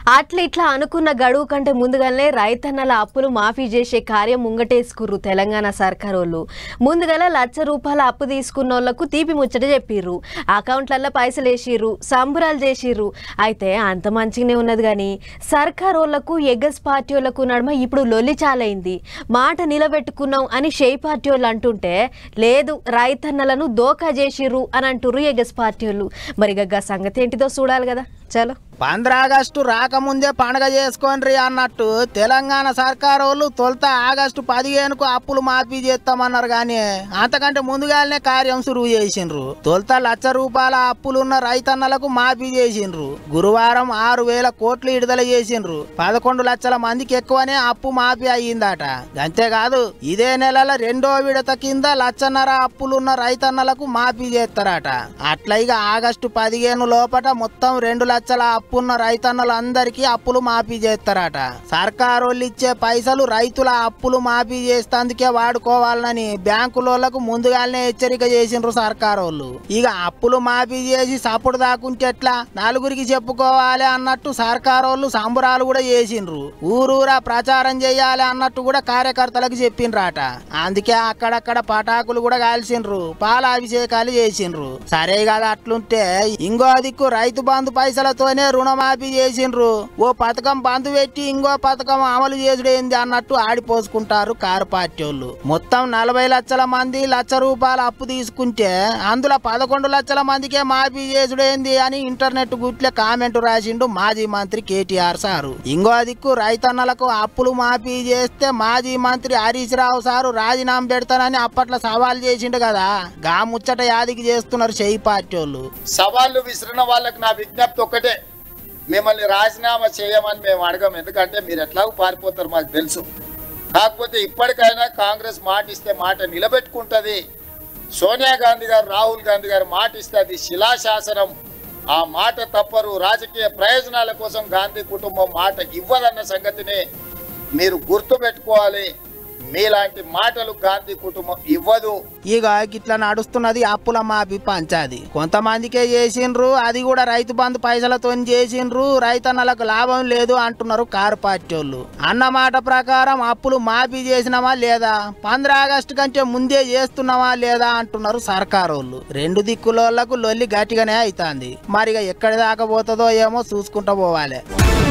అట్లా ఇట్లా అనుకున్న గడువు కంటే ముందుగానే రైతన్నల అప్పులు మాఫీ చేసే కార్యం ముంగటేసుకుర్రు తెలంగాణ సర్కార్ వాళ్ళు ముందుగాల లక్ష రూపాయల అప్పు తీసుకున్న వాళ్ళకు తీపి ముచ్చట చెప్పిర్రు అకౌంట్లలో పైసలు వేసిర్రు సంబురాలు చేసిర్రు అయితే అంత మంచిగానే ఉన్నది కానీ సర్కార్ వాళ్ళకు ఎగ్గస్ పార్టీ వాళ్ళకు నడుమ ఇప్పుడు లొల్లి చాలైంది మాట నిలబెట్టుకున్నాం అని షేయ్ పార్టీ వాళ్ళు అంటుంటే లేదు రైతన్నలను దోకా చేసిర్రు అని అంటుర్రు ఎగ్గస్ పార్టీ వాళ్ళు మరి గగ్గ సంగతి ఏంటిదో చూడాలి కదా చలో పంద్ర ఆగస్టు రాకముందే పండగ చేసుకోండి అన్నట్టు తెలంగాణ సర్కారు వాళ్ళు తొలుత ఆగస్టు పదిహేనుకు అప్పులు మాఫీ చేస్తామన్నారు కానీ అంతకంటే ముందుగానే కార్యం సురువు చేసిండ్రు తొలుత లక్ష రూపాయల అప్పులున్న రైతన్నలకు మాఫీ చేసిండ్రు గురువారం ఆరు వేల కోట్లు విడుదల చేసిండ్రు పదకొండు లక్షల మందికి ఎక్కువనే అప్పు మాఫీ అయ్యిందట అంతేకాదు ఇదే నెలల రెండో విడత కింద లక్షన్నర అప్పులున్న రైతన్నలకు మాఫీ చేస్తారట అట్లా ఇక ఆగస్టు పదిహేను లోపట మొత్తం రెండు లక్షల అప్పున్న రైతన్నలందరికీ అప్పులు మాఫీ చేస్తారట సర్కారు వాళ్ళు ఇచ్చే పైసలు రైతుల అప్పులు మాఫీ చేస్తందుకే వాడుకోవాలని బ్యాంకులోళ్లకు ముందుగానే హెచ్చరిక చేసిండ్రు సర్కారు వాళ్ళు ఇక అప్పులు మాఫీ చేసి సప్పుడు దాకుంటే ఎట్లా నలుగురికి చెప్పుకోవాలి అన్నట్టు సర్కారు వాళ్ళు సంబరాలు కూడా చేసిండ్రు ఊరూరా ప్రచారం చేయాలి అన్నట్టు కూడా కార్యకర్తలకు చెప్పిండ్రట అందుకే అక్కడక్కడ పటాకులు కూడా కాల్చిండ్రు పాలాభిషేకాలు చేసిండ్రు సరే కదా అట్లుంటే ఇంకో దిక్కు రైతు బంధు పైసలతోనే రుణమాఫీ చేసిండ్రు ఓ పథకం బంధు పెట్టి ఇంకో పథకం అమలు చేసుడేంది అన్నట్టు ఆడిపోసుకుంటారు కారు పార్టీ వాళ్ళు మొత్తం నలభై లక్షల మంది లక్ష రూపాయల అప్పు తీసుకుంటే అందులో పదకొండు లక్షల మందికే మాఫీ చేసుడేంది అని ఇంటర్నెట్ గుట్లే కామెంట్ రాసిండు మాజీ మంత్రి కేటీఆర్ సారు ఇంకో దిక్కు రైతన్నలకు అప్పులు మాఫీ చేస్తే మాజీ మంత్రి హరీష్ రావు సారు రాజీనామా పెడతానని అప్పట్లో సవాల్ చేసిండు కదా గా ముచ్చట యాదికి చేస్తున్నారు చెయ్యి పార్టీ వాళ్ళు సవాళ్ళు విసిరిన వాళ్ళకి నా విజ్ఞప్తి ఒక్కటే మిమ్మల్ని రాజీనామా చేయమని మేము అడగం ఎందుకంటే మీరు ఎట్లాగో పారిపోతారు మాకు తెలుసు కాకపోతే ఇప్పటికైనా కాంగ్రెస్ మాట ఇస్తే మాట నిలబెట్టుకుంటుంది సోనియా గాంధీ గారు రాహుల్ గాంధీ గారు మాట ఇస్తే అది శిలాశాసనం ఆ మాట తప్పరు రాజకీయ ప్రయోజనాల కోసం గాంధీ కుటుంబం మాట ఇవ్వదన్న సంగతిని మీరు గుర్తుపెట్టుకోవాలి మీలాంటి మాటలు గాంధీ కుటుంబం ఇవ్వదు ఇక గిట్లా నడుస్తున్నది అప్పుల మాఫీ పంచాది కొంతమందికే చేసిండ్రు అది కూడా రైతు బంధు పైసలతో చేసిండ్రు రైతన్నలకు లాభం లేదు అంటున్నారు కారు పార్టీ వాళ్ళు అన్నమాట ప్రకారం అప్పులు మాఫీ చేసినామా లేదా పంద్ర ఆగస్టు కంటే ముందే చేస్తున్నామా లేదా అంటున్నారు సర్కారు వాళ్ళు రెండు దిక్కులకు లొల్లి గట్టిగానే అవుతుంది మరి ఇక ఎక్కడి దాకా పోతుందో ఏమో చూసుకుంటూ పోవాలి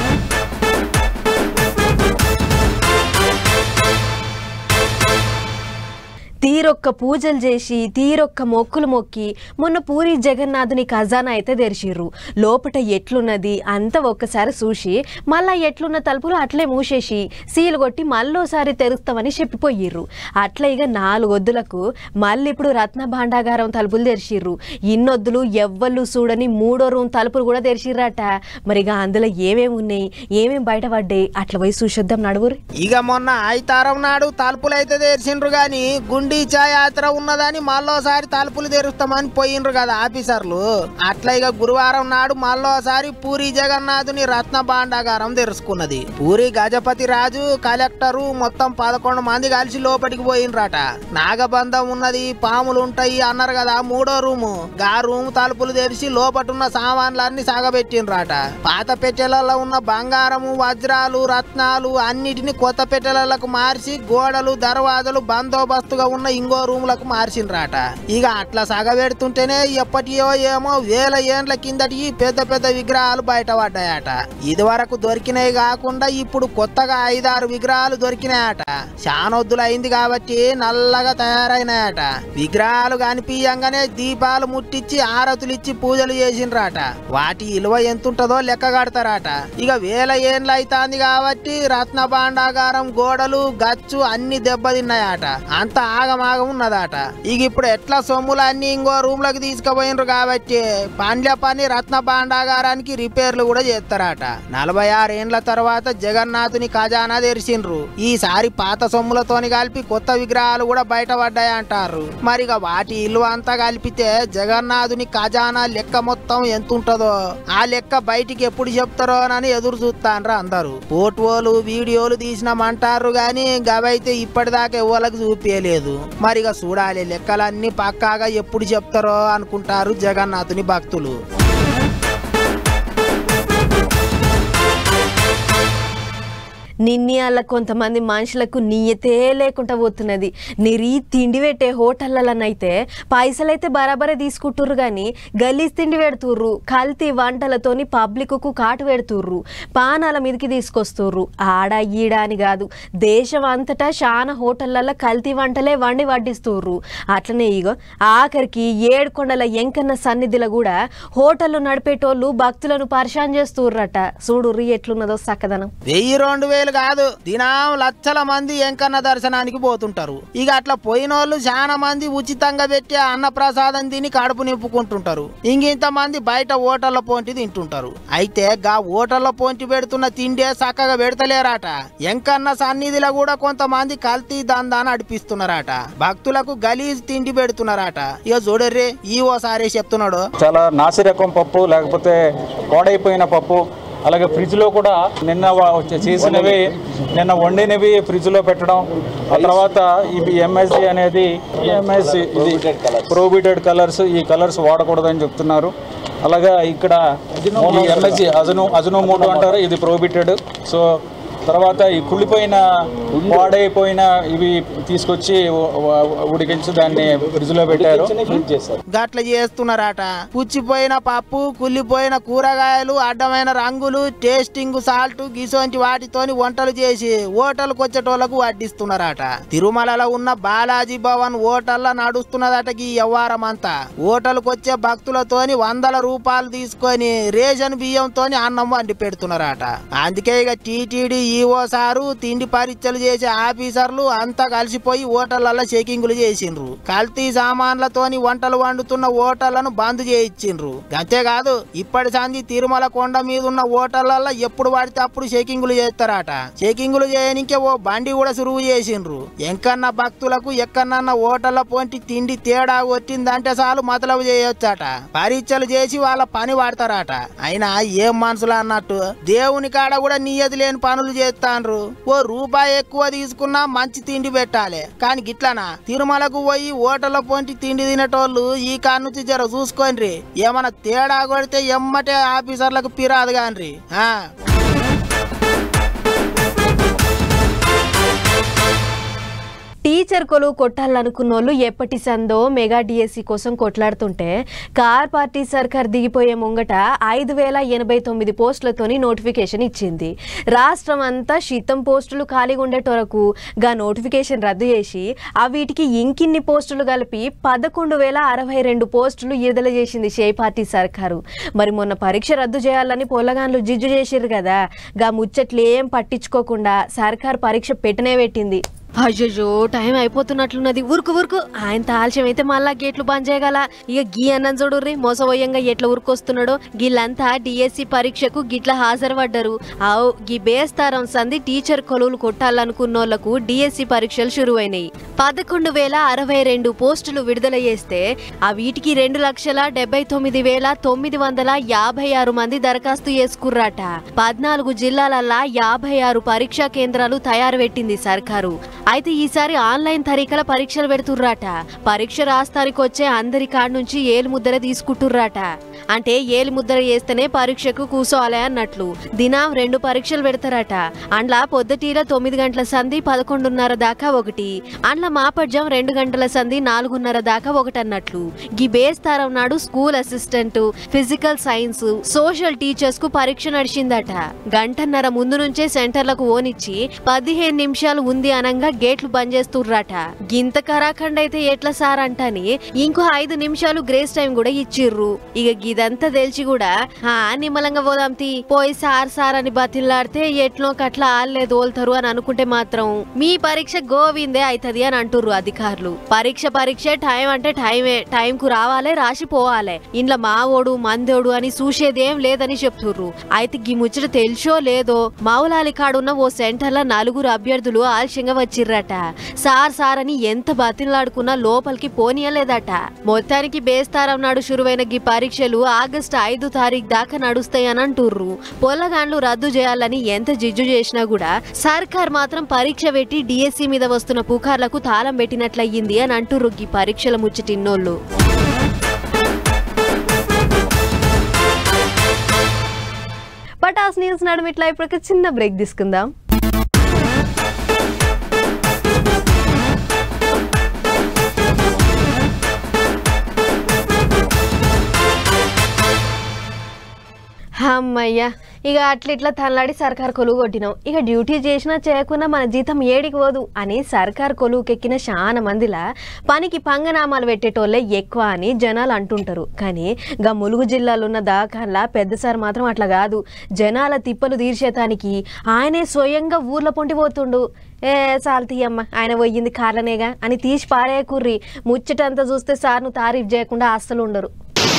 తీరొక్క పూజలు చేసి తీరొక్క మొక్కులు మొక్కి మొన్న పూరి జగన్నాథుని ఖజానా అయితే తెరిచిర్రు లోపట ఎట్లున్నది అంతా ఒక్కసారి చూసి మళ్ళా ఎట్లున్న తలుపులు అట్లే మూసేసి సీలు కొట్టి మళ్ళోసారి తెరుస్తామని చెప్పిపోయిర్రు అట్లా ఇక నాలుగొద్దులకు మళ్ళీ ఇప్పుడు రత్న భాండాగారం తలుపులు తెరిచిర్రు ఇన్నొద్దులు ఎవ్వళ్ళు చూడని మూడో రూమ్ తలుపులు కూడా తెరిచిర్రట మరిగా అందులో ఏమేమి ఉన్నాయి ఏమేమి బయటపడ్డాయి అట్లా పోయి చూసొద్దాం నడువురి ఇక మొన్న ఐతారం నాడు తలుపులు అయితే తెరిచిండ్రు గాని గుండీచా యాత్ర ఉన్నదని మళ్ళోసారి తలుపులు తెరుస్తామని పోయిండ్రు కదా ఆఫీసర్లు అట్లా ఇక గురువారం నాడు మళ్ళోసారి పూరి జగన్నాథుని రత్న భాండాగారం తెరుచుకున్నది పూరి గజపతి రాజు కలెక్టరు మొత్తం పదకొండు మంది కలిసి లోపలికి పోయిండ్రట నాగబంధం ఉన్నది పాములు ఉంటాయి అన్నారు కదా మూడో రూము గా రూమ్ తలుపులు తెరిచి లోపటున్న సామాన్లన్నీ సాగబెట్టిండ్రట పాత పెట్టెలలో ఉన్న బంగారము వజ్రాలు రత్నాలు అన్నిటిని కొత్త పెట్టెలకు మార్చి గోడలు దర్వాజలు బందోబస్తుగా ఉన్న ఇంకో రూములకు మార్చిండ్రట ఇక అట్లా సగబెడుతుంటేనే ఎప్పటియో ఏమో వేల ఏండ్ల కిందటి పెద్ద పెద్ద విగ్రహాలు బయటపడ్డాయట ఇది వరకు దొరికినాయి కాకుండా ఇప్పుడు కొత్తగా ఐదారు విగ్రహాలు దొరికినాయట శానొద్దులు అయింది కాబట్టి నల్లగా తయారైనాయట విగ్రహాలు కనిపించగానే దీపాలు ముట్టించి ఆరతులు ఇచ్చి పూజలు చేసిండ్రట వాటి విలువ ఎంతుంటదో లెక్క కడతారట ఇక వేల ఏండ్లు అవుతాంది కాబట్టి రత్న భాండాగారం గోడలు గచ్చు అన్ని దెబ్బతిన్నాయట అంత ఆగమాగం ఉన్నదట ఇక ఇప్పుడు ఎట్లా సొమ్ములు అన్ని ఇంకో రూమ్ లోకి తీసుకుపోయినరు కాబట్టి పండ్ల పని రత్న భాండాగారానికి రిపేర్లు కూడా చేస్తారట నలభై ఆరు ఏండ్ల తర్వాత జగన్నాథుని ఖజానా తెరిచిండ్రు ఈసారి పాత సొమ్ములతోని కలిపి కొత్త విగ్రహాలు కూడా బయటపడ్డాయి అంటారు మరి ఇక వాటి ఇల్లు అంతా కలిపితే జగన్నాథుని ఖజానా లెక్క మొత్తం ఎంత ఉంటుందో ఆ లెక్క బయటికి ఎప్పుడు చెప్తారో అని ఎదురు చూస్తాన్రా అందరూ ఫోటోలు వీడియోలు తీసినామంటారు గాని గవైతే ఇప్పటిదాకా ఎవరికి చూపించలేదు మరిగా చూడాలి లెక్కలన్నీ పక్కాగా ఎప్పుడు చెప్తారో అనుకుంటారు జగన్నాథుని భక్తులు నిన్ని అలా కొంతమంది మనుషులకు నియతే లేకుండా పోతున్నది నిరీ తిండి పెట్టే హోటళ్ళనైతే పైసలైతే బరాబరే తీసుకుంటుర్రు కానీ గలీజ్ తిండి పెడుతుర్రు కల్తీ వంటలతోని పబ్లిక్కు కాటు పెడుతుర్రు పానాల మీదకి తీసుకొస్తుర్రు ఆడ ఈడ అని కాదు దేశం అంతటా చాలా హోటళ్ళల్లో కల్తీ వంటలే వండి వడ్డిస్తుర్రు అట్లనే ఇగో ఆఖరికి ఏడుకొండల ఎంకన్న సన్నిధిలో కూడా హోటళ్ళు నడిపేటోళ్ళు భక్తులను పరిశాన్ చేస్తుర్రట చూడుర్రి ఎట్లున్నదో సక్కదనం వెయ్యి రెండు వేలు కాదు దినం లక్షల మంది ఎంకన్న దర్శనానికి పోతుంటారు ఇక అట్లా పోయిన వాళ్ళు చాలా మంది ఉచితంగా పెట్టి ఆ అన్నప్రసాదం తిని కడుపు నింపుకుంటుంటారు ఇంకింత మంది బయట ఓటర్ల పోంటి తింటుంటారు అయితే గా ఓటర్ల పోంటి పెడుతున్న తిండే చక్కగా పెడతలేరాట ఎంకన్న సన్నిధిలో కూడా కొంతమంది కల్తీ దందా నడిపిస్తున్నారట భక్తులకు గలీజ్ తిండి పెడుతున్నారట ఇక చూడర్రే ఈ ఓసారి చెప్తున్నాడు చాలా నాసిరకం పప్పు లేకపోతే పాడైపోయిన పప్పు అలాగే ఫ్రిడ్జ్లో కూడా నిన్న వా- వచ్చే- చేసినవి నిన్న వండినవి ఫ్రిడ్జ్లో పెట్టడం ఆ తర్వాత ఇవి ఎంఎస్జి అనేది ఎంఎస్జి ఇది ప్రోబిటెడ్ కలర్స్ ఈ కలర్స్ వాడకూడదని చెప్తున్నారు అలాగా ఇక్కడ ఈ ఎంఎస్జి అజను అజనోమోటో అంటారు ఇది ప్రోబిటెడ్ సో తర్వాత ఈ కుళ్ళిపోయిన వాడైపోయిన ఇవి తీసుకొచ్చి ఉ- ఉ- ఉడికించి దాన్ని ఫ్రిడ్జ్లో పెట్టారు గట్ల చేస్తున్నారట పుచ్చిపోయిన పప్పు కుళ్ళిపోయిన కూరగాయలు అడ్డమైన రంగులు టేస్టింగ్ సాల్ట్ గిసోంటి వాటితోని వంటలు చేసి హోటల్కి వచ్చేటోళ్లకు వడ్డిస్తున్నారట తిరుమలలో ఉన్న బాలాజీ భవన్ హోటల్లో నడుస్తున్నదట ఈ వ్యవహారం అంతా హోటల్కి వచ్చే భక్తులతోని వందల రూపాయలు తీసుకొని రేషన్ బియ్యంతోని అన్నం వండి పెడుతున్నారట అందుకే ఇక టీటీడీ ఈఓ సారు తిండి పరీక్షలు చేసే ఆఫీసర్లు అంతా కలిసిపోయి హోటళ్లలో చెకింగులు చేసిండ్రు కల్తీ సామాన్లతోని వంటలు వండుతున్న హోటళ్లను బంద్ చేయించిండ్రు అంతేకాదు ఇప్పటి సంది తిరుమల కొండ మీద ఉన్న హోటళ్లలో ఎప్పుడు పడితే అప్పుడు చెకింగులు చేస్తారట చెకింగులు చేయనికే ఓ బండి కూడా సురువు చేసిండ్రు ఎంకన్న భక్తులకు ఎక్కడన్నా హోటళ్ల పొంటి తిండి తేడా కొట్టిందంటే చాలు మతలబు చేయొచ్చట పరీక్షలు చేసి వాళ్ళ పని వాడతారట అయినా ఏం మనుషులు అన్నట్టు దేవుని కాడ కూడా నియతి లేని పనులు చేస్తాండ్రు ఓ రూపాయి ఎక్కువ తీసుకున్నా మంచి తిండి పెట్టాలి కానీ గిట్లనా తిరుమలకు పోయి హోటల్లో పొంటి తిండి తినేటోళ్ళు ఈ కాడ నుంచి జర చూసుకోండి ఏమన్నా తేడా కొడితే ఎమ్మటే ఆఫీసర్లకు పిరాదు కాన్రి ఆ టీచర్ కొలువు కొట్టాలనుకున్నోళ్ళు ఎప్పటి సందో మెగా డిఎస్సి కోసం కొట్లాడుతుంటే కార్ పార్టీ సర్కార్ దిగిపోయే ముంగట ఐదు వేల ఎనభై తొమ్మిది పోస్టులతోని నోటిఫికేషన్ ఇచ్చింది రాష్ట్రం అంతా శీతం పోస్టులు ఖాళీగా ఉండేటోరకు గా నోటిఫికేషన్ రద్దు చేసి ఆ వీటికి ఇంకిన్ని పోస్టులు కలిపి పదకొండు వేల అరవై రెండు పోస్టులు విడుదల చేసింది షే పార్టీ సర్కారు మరి మొన్న పరీక్ష రద్దు చేయాలని పొలగాన్లు జిజ్జు చేసిర్రు కదా గా ముచ్చట్లు ఏం పట్టించుకోకుండా సర్కార్ పరీక్ష పెట్టనే పెట్టింది అయ్యో టైం అయిపోతున్నట్లున్నది ఉరుకు ఉరుకు ఆయన ఆలస్యం అయితే మళ్ళా గేట్లు బంద్ చేయగల ఇక గీ అన్నం చూడుర్రి మోసపోయంగా ఎట్లా ఉరుకొస్తున్నాడో గీళ్ళంతా డిఎస్సి పరీక్షకు గిట్ల హాజరు పడ్డారు ఆవు గీ బేస్తారం సంది టీచర్ కొలువులు కొట్టాలనుకున్నోళ్లకు డిఎస్సి పరీక్షలు షురువైనాయి పదకొండు వేల అరవై రెండు పోస్టులు విడుదల చేస్తే ఆ వీటికి రెండు లక్షల డెబ్బై తొమ్మిది వేల తొమ్మిది వందల యాభై ఆరు మంది దరఖాస్తు చేసుకుర్రాట పద్నాలుగు జిల్లాలల్లా యాభై ఆరు పరీక్షా కేంద్రాలు తయారు పెట్టింది సర్కారు అయితే ఈసారి ఆన్లైన్ తరీకల పరీక్షలు పెడుతుర్రాట పరీక్ష రాస్తానికి వచ్చే అందరి కాడ నుంచి ఏలు ముద్ర తీసుకుంటుర్రాట అంటే ఏలు ముద్ర చేస్తేనే పరీక్షకు కూసోవాలి అన్నట్లు దినం రెండు పరీక్షలు పెడతారట అండ్ల పొద్దుటీల తొమ్మిది గంటల సంధి పదకొండున్నర దాకా ఒకటి అండ్ల మాపడ్జం రెండు గంటల సంధి నాలుగున్నర దాకా ఒకటి అన్నట్లు గీ బేస్తారం నాడు school assistant physical science social teachers కు పరీక్ష నడిచిందట గంటన్నర ముందు నుంచే సెంటర్లకు ఓనిచ్చి పదిహేను నిమిషాలు ఉంది అనంగా గేట్లు బంద్ చేస్తుర్రట గింత కరాఖండ్ అయితే ఎట్లా సార్ అంటని ఇంకో ఐదు నిమిషాలు గ్రేస్ టైం కూడా ఇచ్చిర్రు ఇక గిదంతా తెలిసి కూడా ఆ నిమ్మలంగా పోదాం తీ పోయి సార్ సార్ అని బతిల్లాడితే ఎట్లో కట్లా ఆళ్ళే దోల్తారు అని అనుకుంటే మాత్రం మీ పరీక్ష గోవిందే అవుతుంది అని అంటుర్రు అధికారులు పరీక్ష పరీక్ష టైం అంటే టైమే టైం కు రావాలే రాసి పోవాలే ఇంట్లో మావోడు మందోడు అని చూసేదేం లేదని చెప్తుర్రు అయితే గీ ముచ్చట తెలుసో లేదో మౌలాలి కాడున్న ఓ సెంటర్లో నలుగురు అభ్యర్థులు ఆలస్యంగా వచ్చిర్రట సార్ సార్ అని ఎంత బతిలాడుకున్నా లోపలికి పోనీయలేదట మొత్తానికి బేస్తారం నాడు షురువైన గీ పరీక్షలు ఆగస్టు ఐదు తారీఖు దాకా నడుస్తాయని అంటుర్రు పొల్లగాండ్లు రద్దు చేయాలని ఎంత జిజ్జు చేసినా కూడా సర్కార్ మాత్రం పరీక్ష పెట్టి డిఎస్సి మీద వస్తున్న పుకార్లకు తాళం పెట్టినట్లయింది అని అంటుర్రు గీ పరీక్షల ముచ్చటిన్నోళ్ళు పటాస్ న్యూస్ నడుమిట్లా ఇప్పుడు ఒక చిన్న బ్రేక్ తీసుకుందాం అమ్మయ్య ఇక అట్లా ఇట్లా తనలాడి సర్కార్ కొలువు కొట్టినాం ఇక డ్యూటీ చేసినా చేయకున్నా మన జీతం ఏడికి పోదు అని సర్కార్ కొలువుకెక్కిన చాలా మందిలా పనికి పంగనామాలు పెట్టేటోళ్ళే ఎక్కువ అని జనాలు అంటుంటారు కానీ గా ములుగు జిల్లాలో ఉన్న దాఖాన్లా పెద్ద సార్ మాత్రం అట్లా కాదు జనాల తిప్పలు తీర్చేతానికి ఆయనే స్వయంగా ఊర్లో పొంటి పోతుండు ఏ సాల్ తీయమ్మ ఆయన పోయింది కార్లనేగా అని తీసి పారేయకుర్రి ముచ్చటంతా చూస్తే సార్ను తారీఫ్ చేయకుండా అస్సలు ఉండరు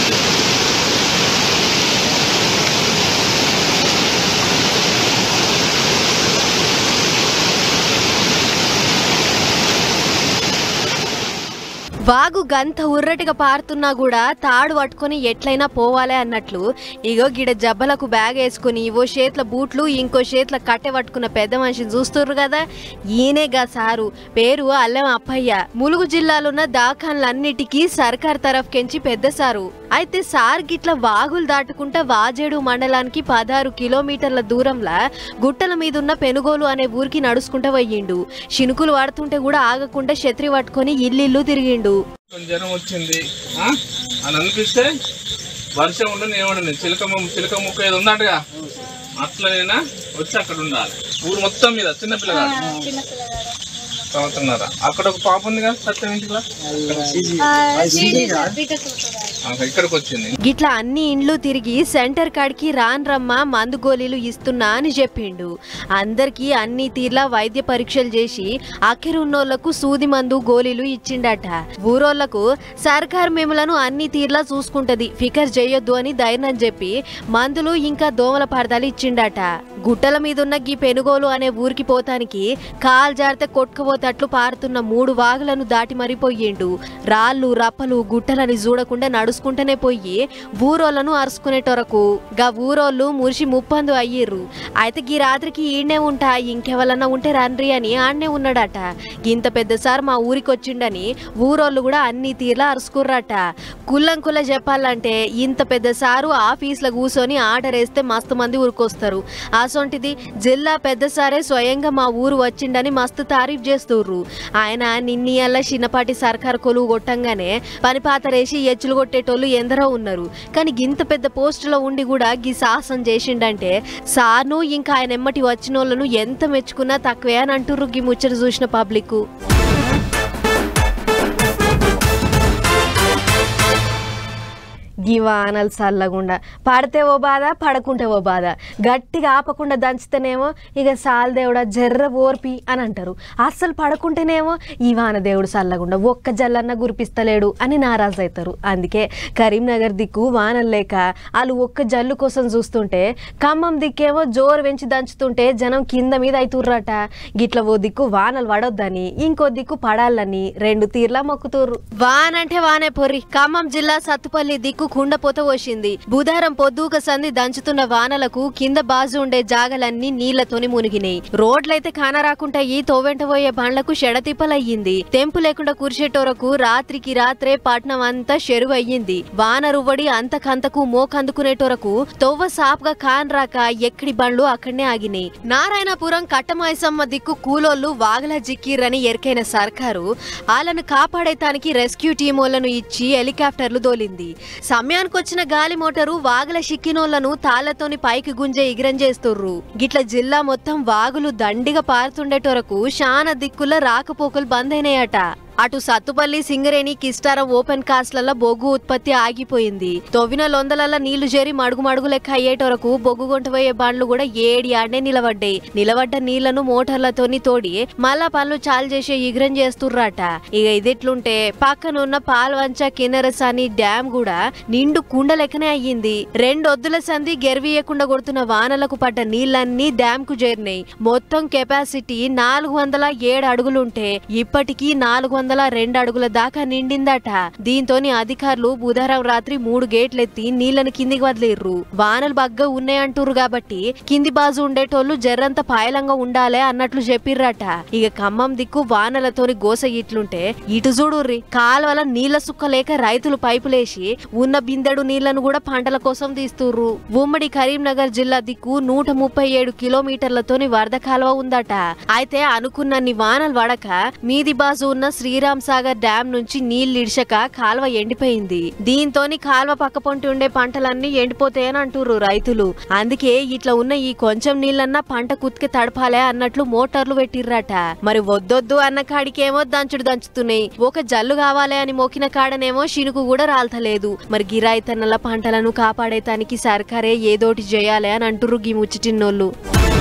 వాగు గంత ఉర్రటిగా పారుతున్నా కూడా తాడు పట్టుకొని ఎట్లయినా పోవాలే అన్నట్లు ఇగో గిడ జబ్బలకు బ్యాగ్ వేసుకుని ఓ చేతుల బూట్లు ఇంకో చేతుల కట్టె పట్టుకున్న పెద్ద మనిషిని చూస్తుర్రు కదా ఈయనే గా సారు పేరు అల్లెం అప్పయ్య ములుగు జిల్లాలున్న దాఖాన్లన్నిటికీ సర్కార్ తరఫ్కెంచి పెద్ద సారు అయితే సార్ గిట్ల వాగులు దాటుకుంటా వాజేడు మండలానికి పదహారు కిలోమీటర్ల దూరంలా గుట్టల మీదున్న పెనుగోలు అనే ఊరికి నడుచుకుంటా పోయిండు శినుకులు వాడుతుంటే కూడా ఆగకుండా ఛత్రి పట్టుకొని ఇల్లిల్లు తిరిగిండు కొంచెం జ్వరం వచ్చింది ఆ? అని అనిపిస్తే వర్షం ఉండని ఏముండని చిలక ము- చిలక ముక్క ఏదో ఉందంటగా అట్లనైనా వచ్చి అక్కడ ఉండాలి ఊరు మొత్తం మీద చిన్న పిల్లగాడు సంవత్సరంన్నర అక్కడ ఒక పాప ఉంది కదా సత్యం ఇంటిలో ఆహా, ఇక్కడికి వచ్చింది గిట్ల అన్ని ఇండ్లు తిరిగి సెంటర్ కాడికి రాన్ రమ్మ మందు గోళీలు ఇస్తున్నా అని చెప్పిండు అందరికీ అన్ని తీర్లా వైద్య పరీక్షలు చేసి అఖిరున్నోళ్లకు సూది మందు గోళీలు ఇచ్చిండట ఊరోళ్లకు సర్కార్ మేములను అన్ని తీర్లా చూసుకుంటది ఫికర్ చేయొద్దు అని ధైర్యం చెప్పి మందులు ఇంకా దోమల పరదాలు ఇచ్చిండట గుట్టల మీదున్న గీ పెనుగోలు అనే ఊరికి పోతానికి కాల్ జారితే కొట్టుకుపోతట్లు పారుతున్న మూడు వాగులను దాటి మరిపోయిండు రాళ్ళు రప్పలు గుట్టలని చూడకుండా నడుచుకుంటూనే పోయి ఊరోళ్ళను అరుచుకునేటొరకు గా ఊరోళ్ళు మురిసి ముప్పందు అయ్యిర్రు అయితే గీ రాత్రికి ఈడనే ఉంటా ఇంకెవరన్నా ఉంటే రండ్రి అని ఆడనే ఉన్నాడట ఇంత పెద్ద సార్ మా ఊరికి వచ్చిండని ఊరోళ్ళు కూడా అన్ని తీర్లా అరుచుకుర్రట కుల్లం కుల్ల చెప్పాలంటే ఇంత పెద్ద సారు ఆఫీస్లో కూర్చొని ఆర్డర్ వేస్తే మస్తు మంది ఊరికొస్తారు అసొంటిది జిల్లా పెద్ద సారే స్వయంగా మా ఊరు వచ్చిండని మస్తు తారీఫ్ చేస్తుర్రు ఆయన నిన్ని అల్ల చిన్నపాటి సర్కార్ కొలువు కొట్టంగానే పని పాతరేసి ఎచ్చులు కొట్టేటోళ్ళు ఎందరో ఉన్నారు కానీ గింత పెద్ద పోస్టులో ఉండి కూడా గీ సాహసం చేసిండంటే సార్ను ఇంకా ఆయన ఎమ్మటి వచ్చిన వాళ్ళను ఎంత మెచ్చుకున్నా తక్కువే అని అంటుర్రు గీ ముచ్చట చూసిన పబ్లిక్ గివానలు చల్లగుండా పడితే ఓ బాధ పడకుంటే ఓ బాధ గట్టిగా ఆపకుండా దంచితేనేమో ఇక సాల్ దేవుడా జర్ర ఓర్పి అని అంటారు అస్సలు పడకుంటేనేమో ఈ వాన దేవుడు చల్లగుండా ఒక్క జల్లన్న గురిపిస్తలేడు అని నారాజు అవుతారు అందుకే కరీంనగర్ దిక్కు వానలు లేక వాళ్ళు ఒక్క జల్లు కోసం చూస్తుంటే ఖమ్మం దిక్కేమో జోరు వెంచి దంచుతుంటే జనం కింద మీద అవుతుర్రట గిట్ల ఓ దిక్కు వానలు పడొద్దని ఇంకో దిక్కు పడాలని రెండు తీర్లా మొక్కుతుర్రు వాన అంటే వానే పొర్రి ఖమ్మం జిల్లా సత్తుపల్లి దిక్కు కుండపోత పోసింది బుధారం పొద్దుక సంది దంచుతున్న వానలకు కింద బాజు ఉండే జాగలన్నీ నీళ్లతోని మునిగినాయి రోడ్లైతే కానరాకుండా ఈ తోవెంట పోయే బండ్లకు షెడతిప్పలయ్యింది తెంపు లేకుండా కురిసేటోరకు రాత్రికి రాత్రే పట్నం అంతా చెరువు అయ్యింది వాన రువ్వడి అంతకంతకు మోకందుకునేటోరకు తొవ్వ సాపుగా కాన్ రాక ఎక్కడి బండ్లు అక్కడనే ఆగినాయి నారాయణపురం కట్టమాయసమ్మ దిక్కు కూలోళ్లు వాగల జిక్కిర్రని ఎరికైన సర్కారు వాళ్ళను కాపాడేతానికి రెస్క్యూ టీమోళ్లను ఇచ్చి హెలికాప్టర్లు దోలింది సమయానికి వచ్చిన గాలి మోటారు వాగుల సిక్కినోళ్లను తాళ్లతోని పైకి గుంజే ఇగిరం చేస్తుర్రు గిట్ల జిల్లా మొత్తం వాగులు దండిగా పారుతుండేటొరకు శాన దిక్కుల రాకపోకలు బంద్ అయినాయట అటు సత్తుపల్లి సింగరేణి కిస్టారం ఓపెన్ కాస్ట్లలో బొగ్గు ఉత్పత్తి ఆగిపోయింది తవ్విన లొందలల్ల నీళ్లు చేరి మడుగు మడుగు లెక్క అయ్యేటొరకు బొగ్గు కొంటపోయే బండ్లు కూడా ఏడి ఆడనే నిలబడ్డాయి నిలబడ్డ నీళ్లను మోటార్లతోని తోడి మళ్ళా పనులు చాలు చేసే ఇగ్రం చేస్తుర్రట ఇక ఇదిట్లుంటే పక్కనున్న పాల్వంచ కిన్నెరసాని డ్యామ్ కూడా నిండు కుండ లెక్కనే అయ్యింది రెండొద్దుల సంధి గెరవీయకుండా కొడుతున్న వానలకు పడ్డ నీళ్లన్నీ డ్యామ్ కు చేరినాయి మొత్తం కెపాసిటీ నాలుగు వందల ఏడు అడుగులుంటే ఇప్పటికీ నాలుగు వందల రెండు అడుగుల దాకా నిండిందట దీంతోని అధికారులు బుధవారం రాత్రి మూడు గేట్లెత్తి నీళ్లను కిందికి వదిలేర్రు వానలు బగ్గా ఉన్నాయంటుర్రు కాబట్టి కింది బాజు ఉండేటోళ్ళు జర్రంత పాయలంగా ఉండాలే అన్నట్లు చెప్పిర్రట ఇక ఖమ్మం దిక్కు వానలతోని గోస ఇట్లుంటే ఇటు చూడుర్రి కాలువల నీళ్ల సుక్క లేక రైతులు పైపులేసి ఉన్న బిందెడు నీళ్లను కూడా పంటల కోసం తీస్తుర్రు ఉమ్మడి కరీంనగర్ జిల్లా దిక్కు నూట ముప్పై ఏడు కిలోమీటర్లతోని వరద కాలువ ఉందట అయితే అనుకున్నన్ని వానలు పడక మీది బాజు ఉన్న శ్రీ శ్రీరామ్ సాగర్ డ్యాం నుంచి నీళ్లు ఇడిచక కాల్వ ఎండిపోయింది దీంతోని కాల్వ పక్క పొంటి ఉండే పంటలన్నీ ఎండిపోతాయని అంటుర్రు రైతులు అందుకే ఇట్లా ఉన్న ఈ కొంచెం నీళ్ళన్నా పంట కుత్తికి తడపాలే అన్నట్లు మోటార్లు పెట్టిర్రట మరి వద్దొద్దు అన్న కాడికేమో దంచుడు దంచుతున్నాయి ఒక జల్లు కావాలి అని మోకిన కాడనేమో శినుకు కూడా రాల్తలేదు మరి గిరాయితన్నల పంటలను కాపాడేతానికి సర్కారే ఏదోటి చేయాలి అని అంటుర్రు గీ ముచ్చిటిన్నోళ్ళు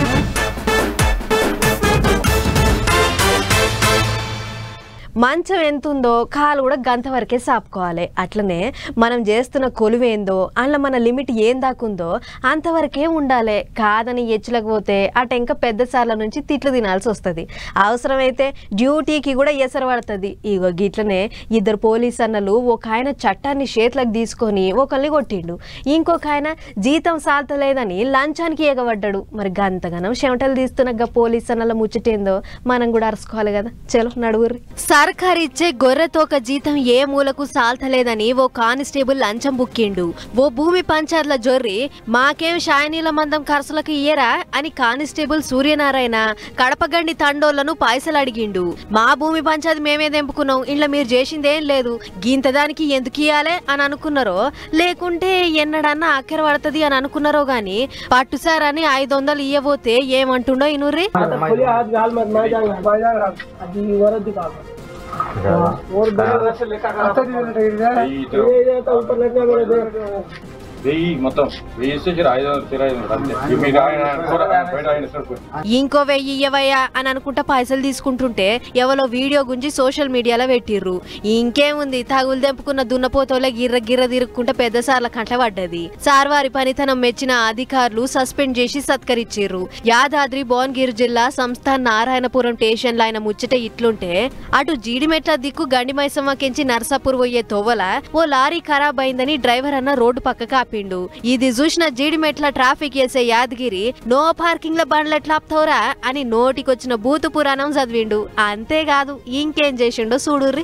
మంచం ఎంత ఉందో కాలు కూడా గంత వరకే సాపుకోవాలి అట్లనే మనం చేస్తున్న కొలువేందో అందులో మన లిమిట్ ఏం దాకుందో అంతవరకే ఉండాలి కాదని ఎచ్చులకు పోతే అటు ఇంకా పెద్ద సార్ల నుంచి తిట్లు తినాల్సి వస్తుంది అవసరమైతే డ్యూటీకి కూడా ఎసరు పడుతుంది ఇగో గిట్లనే ఇద్దరు పోలీస్ అన్నలు ఒక ఆయన చట్టాన్ని చేతులకు తీసుకొని ఒకరిని కొట్టిండు ఇంకొక ఆయన జీతం సాల్తలేదని లంచానికి ఎగబడ్డాడు మరి గంతగనం చెమటలు తీస్తున్న గా పోలీస్ అన్నల ముచ్చటేందో మనం కూడా అరుసుకోవాలి కదా చలో నడుగురి సర్కార్ ఇచ్చే గొర్రె తోక జీతం ఏ మూలకు సాల్తలేదని ఓ కానిస్టేబుల్ లంచం బుక్కిండు ఓ భూమి పంచాయత్ల జొర్రి మాకేం షాయనీల మందం ఖర్చులకు ఇయ్యరా అని కానిస్టేబుల్ సూర్యనారాయణ కడపగండి తండోళ్లను పైసలు అడిగిండు మా భూమి పంచాయతీ మేమే తెంపుకున్నాం ఇంట్లో మీరు చేసిందేం లేదు గింత దానికి ఎందుకు ఇయ్యాలే అని అనుకున్నారో లేకుంటే ఎన్నడన్నా అక్కర పడుతుంది అని అనుకున్నారో గాని పట్టుసార్ అని ఐదు వందలు ఇయ్యబోతే ఏమంటుండో ఇనుర్రి खुले हाथ गाल मत ना जाएगा भाई जाएगा अभी वरद दिखा और बड़ा से लेकर ये जाता ऊपर लगना मेरे देख వెయ్యి మొత్తం వెయ్యి ఇస్తే ఐదు వందలు ఐదు వందలు అంతే మీకు ఆయన కూడా బయట ఆయన ఇస్తాడు ఇంకో వెయ్యి ఇయ్యవయ్యా అని అనుకుంటా పైసలు తీసుకుంటుంటే ఎవరో వీడియో గుంజి సోషల్ మీడియాలో పెట్టిర్రు ఇంకేముంది తగులు తెంపుకున్న దున్నపోతోలే గిర్ర గిర్ర తిరుక్కుంటే పెద్ద సార్ల కంట పడ్డది సార్ వారి పనితనం మెచ్చిన అధికారులు సస్పెండ్ చేసి సత్కరించిర్రు యాదాద్రి భువనగిరి జిల్లా సంస్థాన్ నారాయణపురం స్టేషన్లో ఆయన ముచ్చట ఇట్లుంటే అటు జీడిమెట్ల దిక్కు గండి మైసమ్మకించి నర్సాపూర్ పోయే తోవల ఓ లారీ ఖరాబ్ అయిందని డ్రైవర్ అన్న రోడ్డు పక్కకు ఆపిండు ఇది చూసిన జీడిమెట్ల ట్రాఫిక్ వేసే యాదగిరి నో పార్కింగ్ లో బండ్లు ఎట్లా ఆపుతావురా అని నోటికొచ్చిన భూత పురాణం చదివిండు అంతేకాదు ఇంకేం చేసిండో చూడుర్రి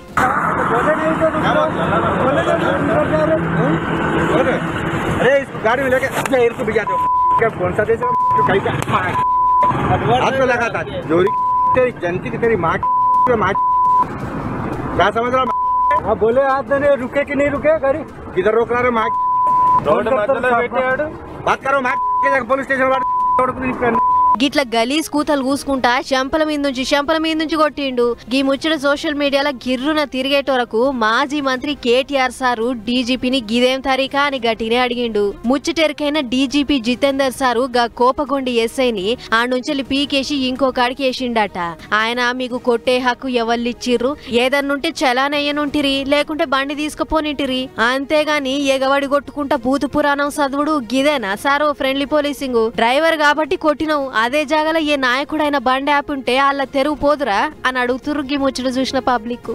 अरे इस गाड़ी में लेके अपने एयर को भिजा दो क्या कौन सा देश है कहीं का हाथ में लगा था जोरी तेरी जनती की तेरी माँ की माँ क्या समझ रहा हाँ बोले हाथ देने रुके कि नहीं रुके गाड़ी किधर रोक रहा रे माँ रोड मध्य बैठे बात करो माँ के पुलिस स्टेशन वाले रोड को नहीं करना గిట్ల గలీజ్ కూతలు కూసుకుంటా చెంపల మీద నుంచి చెంపల మీద నుంచి కొట్టిండు గీ ముచ్చట సోషల్ మీడియాలో గిర్రున తిరిగేటోరకు మాజీ మంత్రి కేటీఆర్ సారు డీజీపీని గిదేం తరీకా అని గట్టినే అడిగిండు ముచ్చటెరికైన డీజీపీ జితేందర్ సారు గా కోపగొండి ఎస్ఐని ఆ నుంచి పీకేసి ఇంకో కాడికి వేసిండట ఆయన మీకు కొట్టే హక్కు ఎవళ్ళిచ్చిర్రు ఏదన్నుంటే చలానయ్యనుంటిరి లేకుంటే బండి తీసుకుపోనింటిరి అంతేగాని ఎగవడి కొట్టుకుంటా భూత పురాణం చదువుడు గిదేనా సారు ఫ్రెండ్లీ పోలీసింగ్ డ్రైవర్ కాబట్టి కొట్టినవు అదే జాగాలో ఏ నాయకుడైన బండి ఆపుంటే వాళ్ళ తెరువు పోదురా అని అడుగుతుర్రు గీ ముచ్చట చూసిన పబ్లిక్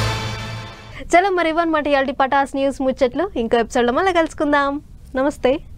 చలో మరి ఇవ్వనమాట ఇవాళ పటాస్ న్యూస్ ముచ్చట్లు ఇంకో ఎపిసోడ్లో మళ్ళీ కలుసుకుందాం నమస్తే